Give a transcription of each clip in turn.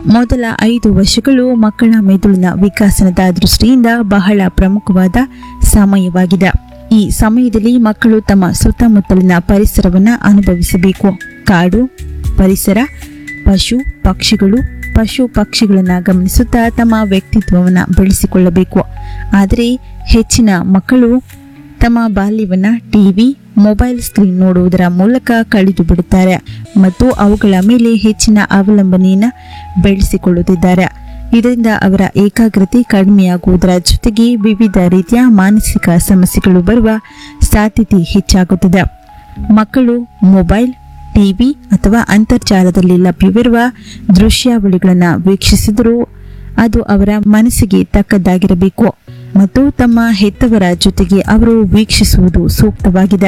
ಮೊದಲ ಐದು ವರ್ಷಗಳು ಮಕ್ಕಳ ಮೆದುಳಿನ ವಿಕಾಸನದ ದೃಷ್ಟಿಯಿಂದ ಬಹಳ ಪ್ರಮುಖವಾದ ಸಮಯವಾಗಿದೆ ಈ ಸಮಯದಲ್ಲಿ ಮಕ್ಕಳು ತಮ್ಮ ಸುತ್ತಮುತ್ತಲಿನ ಪರಿಸರವನ್ನು ಅನುಭವಿಸಬೇಕು ಕಾಡು ಪರಿಸರ ಪಶು ಪಕ್ಷಿಗಳು ಪಶು ಪಕ್ಷಿಗಳನ್ನು ಗಮನಿಸುತ್ತಾ ತಮ್ಮ ವ್ಯಕ್ತಿತ್ವವನ್ನು ಬೆಳೆಸಿಕೊಳ್ಳಬೇಕು ಆದರೆ ಹೆಚ್ಚಿನ ಮಕ್ಕಳು ತಮ್ಮ ಬಾಲ್ಯವನ್ನ ಟಿವಿ ಮೊಬೈಲ್ ಸ್ಕ್ರೀನ್ ನೋಡುವುದರ ಮೂಲಕ ಕಳೆದು ಬಿಡುತ್ತಾರೆ ಮತ್ತು ಅವುಗಳ ಮೇಲೆ ಹೆಚ್ಚಿನ ಅವಲಂಬನೆಯನ್ನು ಬೆಳೆಸಿಕೊಳ್ಳುತ್ತಿದ್ದಾರೆ ಇದರಿಂದ ಅವರ ಏಕಾಗ್ರತೆ ಕಡಿಮೆಯಾಗುವುದರ ಜೊತೆಗೆ ವಿವಿಧ ರೀತಿಯ ಮಾನಸಿಕ ಸಮಸ್ಯೆಗಳು ಬರುವ ಸಾಧ್ಯತೆ ಹೆಚ್ಚಾಗುತ್ತದೆ ಮಕ್ಕಳು ಮೊಬೈಲ್ ಟಿವಿ ಅಥವಾ ಅಂತರ್ಜಾಲದಲ್ಲಿ ಲಭ್ಯವಿರುವ ದೃಶ್ಯಾವಳಿಗಳನ್ನು ವೀಕ್ಷಿಸಿದರೂ ಅದು ಅವರ ಮನಸ್ಸಿಗೆ ತಕ್ಕದ್ದಾಗಿರಬೇಕು ಮತ್ತು ತಮ್ಮ ಹೆತ್ತವರ ಜೊತೆಗೆ ಅವರು ವೀಕ್ಷಿಸುವುದು ಸೂಕ್ತವಾಗಿದೆ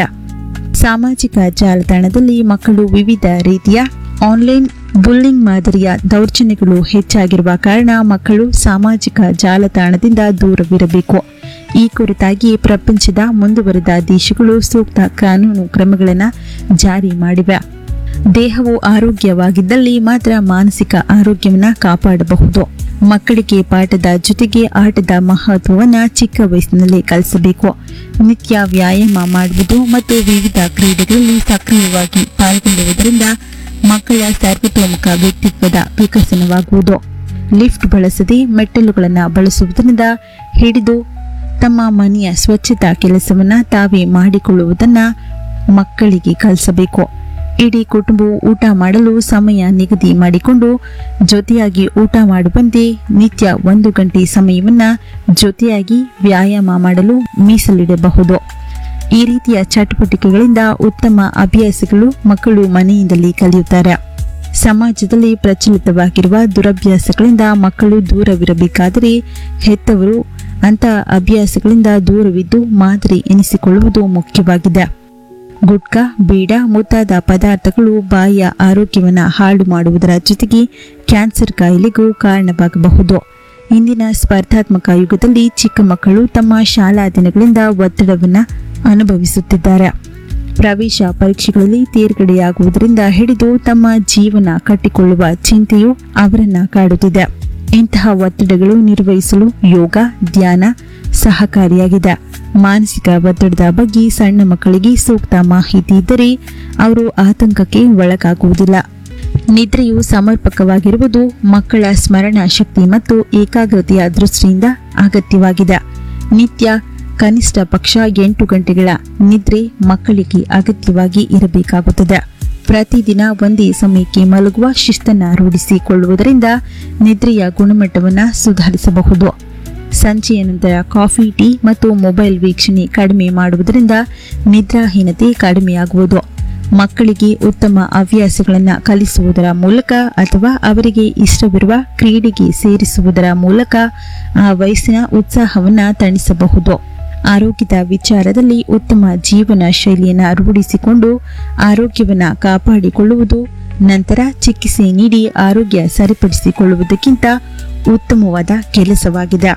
ಸಾಮಾಜಿಕ ಜಾಲತಾಣದಲ್ಲಿ ಮಕ್ಕಳು ವಿವಿಧ ರೀತಿಯ ಆನ್ಲೈನ್ ಬುಲ್ಲಿಂಗ್ ಮಾದರಿಯ ದೌರ್ಜನ್ಯಗಳು ಹೆಚ್ಚಾಗಿರುವ ಕಾರಣ ಮಕ್ಕಳು ಸಾಮಾಜಿಕ ಜಾಲತಾಣದಿಂದ ದೂರವಿರಬೇಕು ಈ ಕುರಿತಾಗಿ ಪ್ರಪಂಚದ ಮುಂದುವರೆದ ದೇಶಗಳು ಸೂಕ್ತ ಕಾನೂನು ಕ್ರಮಗಳನ್ನು ಜಾರಿ ಮಾಡಿವೆ ದೇಹವು ಆರೋಗ್ಯವಾಗಿದ್ದಲ್ಲಿ ಮಾತ್ರ ಮಾನಸಿಕ ಆರೋಗ್ಯವನ್ನು ಕಾಪಾಡಬಹುದು ಮಕ್ಕಳಿಗೆ ಪಾಠದ ಜೊತೆಗೆ ಆಟದ ಮಹತ್ವವನ್ನು ಚಿಕ್ಕ ವಯಸ್ಸಿನಲ್ಲಿ ಕಲಿಸಬೇಕು ನಿತ್ಯ ವ್ಯಾಯಾಮ ಮಾಡುವುದು ಮತ್ತು ವಿವಿಧ ಕ್ರೀಡೆಗಳಲ್ಲಿ ಸಕ್ರಿಯವಾಗಿ ಪಾಲ್ಗೊಳ್ಳುವುದರಿಂದ ಮಕ್ಕಳ ಸರ್ವತೋಮುಖ ವ್ಯಕ್ತಿತ್ವದ ವಿಕಸನವಾಗುವುದು ಲಿಫ್ಟ್ ಬಳಸದೆ ಮೆಟ್ಟಲುಗಳನ್ನು ಬಳಸುವುದರಿಂದ ಹಿಡಿದು ತಮ್ಮ ಮನೆಯ ಸ್ವಚ್ಛತಾ ಕೆಲಸವನ್ನ ತಾವೇ ಮಾಡಿಕೊಳ್ಳುವುದನ್ನ ಮಕ್ಕಳಿಗೆ ಕಲಿಸಬೇಕು ಇಡೀ ಕುಟುಂಬವು ಊಟ ಮಾಡಲು ಸಮಯ ನಿಗದಿ ಮಾಡಿಕೊಂಡು ಜೊತೆಯಾಗಿ ಊಟ ಮಾಡುವಂತೆ ನಿತ್ಯ ಒಂದು ಗಂಟೆ ಸಮಯವನ್ನ ಜೊತೆಯಾಗಿ ವ್ಯಾಯಾಮ ಮಾಡಲು ಮೀಸಲಿಡಬಹುದು ಈ ರೀತಿಯ ಚಟುವಟಿಕೆಗಳಿಂದ ಉತ್ತಮ ಅಭ್ಯಾಸಗಳು ಮಕ್ಕಳು ಮನೆಯಿಂದಲೇ ಕಲಿಯುತ್ತಾರೆ ಸಮಾಜದಲ್ಲಿ ಪ್ರಚಲಿತವಾಗಿರುವ ದುರಭ್ಯಾಸಗಳಿಂದ ಮಕ್ಕಳು ದೂರವಿರಬೇಕಾದರೆ ಹೆತ್ತವರು ಅಂತ ಅಭ್ಯಾಸಗಳಿಂದ ದೂರವಿದ್ದು ಮಾದರಿ ಎನಿಸಿಕೊಳ್ಳುವುದು ಮುಖ್ಯವಾಗಿದೆ ಗುಟ್ಕಾ ಬೀಡ ಮುಂತಾದ ಪದಾರ್ಥಗಳು ಬಾಯಿಯ ಆರೋಗ್ಯವನ್ನು ಹಾಳು ಮಾಡುವುದರ ಜೊತೆಗೆ ಕ್ಯಾನ್ಸರ್ ಕಾಯಿಲೆಗೂ ಕಾರಣವಾಗಬಹುದು ಇಂದಿನ ಸ್ಪರ್ಧಾತ್ಮಕ ಯುಗದಲ್ಲಿ ಚಿಕ್ಕ ಮಕ್ಕಳು ತಮ್ಮ ಶಾಲಾ ದಿನಗಳಿಂದ ಒತ್ತಡವನ್ನು ಅನುಭವಿಸುತ್ತಿದ್ದಾರೆ ಪ್ರವೇಶ ಪರೀಕ್ಷೆಗಳಲ್ಲಿ ತೇರ್ಗಡೆಯಾಗುವುದರಿಂದ ಹಿಡಿದು ತಮ್ಮ ಜೀವನ ಕಟ್ಟಿಕೊಳ್ಳುವ ಚಿಂತೆಯು ಅವರನ್ನ ಕಾಡುತ್ತಿದೆ ಇಂತಹ ಒತ್ತಡಗಳು ನಿರ್ವಹಿಸಲು ಯೋಗ ಧ್ಯಾನ ಸಹಕಾರಿಯಾಗಿದೆ ಮಾನಸಿಕ ಒತ್ತಡದ ಬಗ್ಗೆ ಸಣ್ಣ ಮಕ್ಕಳಿಗೆ ಸೂಕ್ತ ಮಾಹಿತಿ ಇದ್ದರೆ ಅವರು ಆತಂಕಕ್ಕೆ ಒಳಗಾಗುವುದಿಲ್ಲ ನಿದ್ರೆಯು ಸಮರ್ಪಕವಾಗಿರುವುದು ಮಕ್ಕಳ ಸ್ಮರಣ ಶಕ್ತಿ ಮತ್ತು ಏಕಾಗ್ರತೆಯ ದೃಷ್ಟಿಯಿಂದ ಅಗತ್ಯವಾಗಿದೆ ನಿತ್ಯ ಕನಿಷ್ಠ ಪಕ್ಷ ಎಂಟು ಗಂಟೆಗಳ ನಿದ್ರೆ ಮಕ್ಕಳಿಗೆ ಅಗತ್ಯವಾಗಿ ಇರಬೇಕಾಗುತ್ತದೆ ಪ್ರತಿದಿನ ಒಂದೇ ಸಮಯಕ್ಕೆ ಮಲಗುವ ಶಿಸ್ತನ್ನ ರೂಢಿಸಿಕೊಳ್ಳುವುದರಿಂದ ನಿದ್ರೆಯ ಗುಣಮಟ್ಟವನ್ನು ಸುಧಾರಿಸಬಹುದು ಸಂಜೆಯ ನಂತರ ಕಾಫಿ ಟೀ ಮತ್ತು ಮೊಬೈಲ್ ವೀಕ್ಷಣೆ ಕಡಿಮೆ ಮಾಡುವುದರಿಂದ ನಿದ್ರಾಹೀನತೆ ಕಡಿಮೆಯಾಗುವುದು ಮಕ್ಕಳಿಗೆ ಉತ್ತಮ ಹವ್ಯಾಸಗಳನ್ನು ಕಲಿಸುವುದರ ಮೂಲಕ ಅಥವಾ ಅವರಿಗೆ ಇಷ್ಟವಿರುವ ಕ್ರೀಡೆಗೆ ಸೇರಿಸುವುದರ ಮೂಲಕ ಆ ವಯಸ್ಸಿನ ಉತ್ಸಾಹವನ್ನು ತಣಿಸಬಹುದು ಆರೋಗ್ಯದ ವಿಚಾರದಲ್ಲಿ ಉತ್ತಮ ಜೀವನ ಶೈಲಿಯನ್ನು ರೂಢಿಸಿಕೊಂಡು ಆರೋಗ್ಯವನ್ನು ಕಾಪಾಡಿಕೊಳ್ಳುವುದು ನಂತರ ಚಿಕಿತ್ಸೆ ನೀಡಿ ಆರೋಗ್ಯ ಸರಿಪಡಿಸಿಕೊಳ್ಳುವುದಕ್ಕಿಂತ ಉತ್ತಮವಾದ ಕೆಲಸವಾಗಿದೆ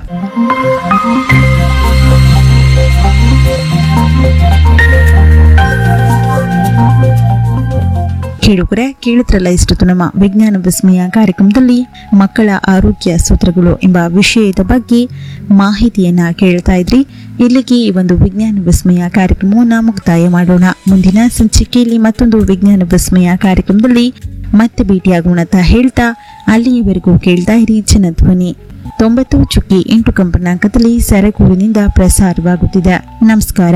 ಕೇಳುಗರೆ ಕೇಳುತ್ತರಲ್ಲ ಇಷ್ಟೊತ್ತು ನಮ್ಮ ವಿಜ್ಞಾನ ವಿಸ್ಮಯ ಕಾರ್ಯಕ್ರಮದಲ್ಲಿ ಮಕ್ಕಳ ಆರೋಗ್ಯ ಸೂತ್ರಗಳು ಎಂಬ ವಿಷಯದ ಬಗ್ಗೆ ಮಾಹಿತಿಯನ್ನ ಕೇಳ್ತಾ ಇದ್ರಿ ಇಲ್ಲಿಗೆ ಈ ಒಂದು ವಿಜ್ಞಾನ ವಿಸ್ಮಯ ಕಾರ್ಯಕ್ರಮವನ್ನು ಮುಕ್ತಾಯ ಮಾಡೋಣ ಮುಂದಿನ ಸಂಚಿಕೆಯಲ್ಲಿ ಮತ್ತೊಂದು ವಿಜ್ಞಾನ ವಿಸ್ಮಯ ಕಾರ್ಯಕ್ರಮದಲ್ಲಿ ಮತ್ತೆ ಭೇಟಿಯಾಗೋಣ ಅಂತ ಹೇಳ್ತಾ ಅಲ್ಲಿಯವರೆಗೂ ಕೇಳ್ತಾ ಇರಿ ಜನಧ್ವನಿ ತೊಂಬತ್ತು ಚುಕ್ಕಿ ಎಂಟು ಕಂಪನಾಂಕದಲ್ಲಿ ಸರಗೂರಿನಿಂದ ಪ್ರಸಾರವಾಗುತ್ತಿದೆ ನಮಸ್ಕಾರ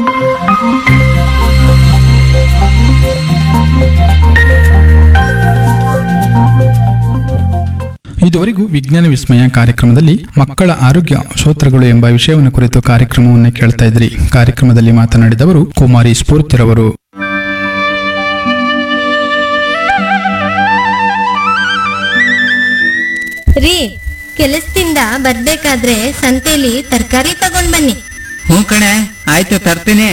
ಇದುವರೆಗೂ ವಿಜ್ಞಾನ ವಿಸ್ಮಯ ಕಾರ್ಯಕ್ರಮದಲ್ಲಿ ಮಕ್ಕಳ ಆರೋಗ್ಯ ಶ್ರೋತ್ರಗಳು ಎಂಬ ವಿಷಯವನ್ನು ಕುರಿತು ಕಾರ್ಯಕ್ರಮವನ್ನು ಕೇಳ್ತಾ ಇದ್ರಿ ಕಾರ್ಯಕ್ರಮದಲ್ಲಿ ಮಾತನಾಡಿದವರು ಕುಮಾರಿ ಸ್ಫೂರ್ತಿರವರು ರೀ ಕೆಲಸದಿಂದ ಬರ್ಬೇಕಾದ್ರೆ ಸಂತೆಲಿ ತರಕಾರಿ ತಗೊಂಡ್ ಬನ್ನಿ ಹ್ಞೂ ಕಣೆ ಆಯ್ತು ತರ್ತೀನಿ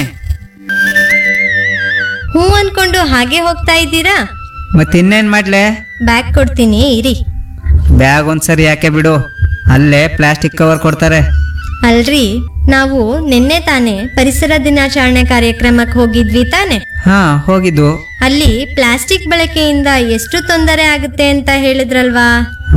ಹೂ ಅನ್ಕೊಂಡು ಹಾಗೆ ಹೋಗ್ತಾ ಇದ್ದೀರಾ ಮತ್ತಿನ್ನೇನ್ ಮಾಡ್ಲೆ ಬ್ಯಾಗ್ ಕೊಡ್ತೀನಿ ಇರಿ ಬ್ಯಾಗ್ ಒಂದ್ಸರಿ ಯಾಕೆ ಬಿಡು ಅಲ್ಲೇ ಪ್ಲಾಸ್ಟಿಕ್ ಕವರ್ ಕೊಡ್ತಾರೆ ಅಲ್ರಿ ನಾವು ನಿನ್ನೆ ತಾನೇ ಪರಿಸರ ದಿನಾಚರಣೆ ಕಾರ್ಯಕ್ರಮಕ್ಕೆ ಹೋಗಿದ್ವಿ ತಾನೆ ಹಾ ಹೋಗಿದ್ದು ಅಲ್ಲಿ ಪ್ಲಾಸ್ಟಿಕ್ ಬಳಕೆಯಿಂದ ಎಷ್ಟು ತೊಂದರೆ ಆಗುತ್ತೆ ಅಂತ ಹೇಳಿದ್ರಲ್ವಾ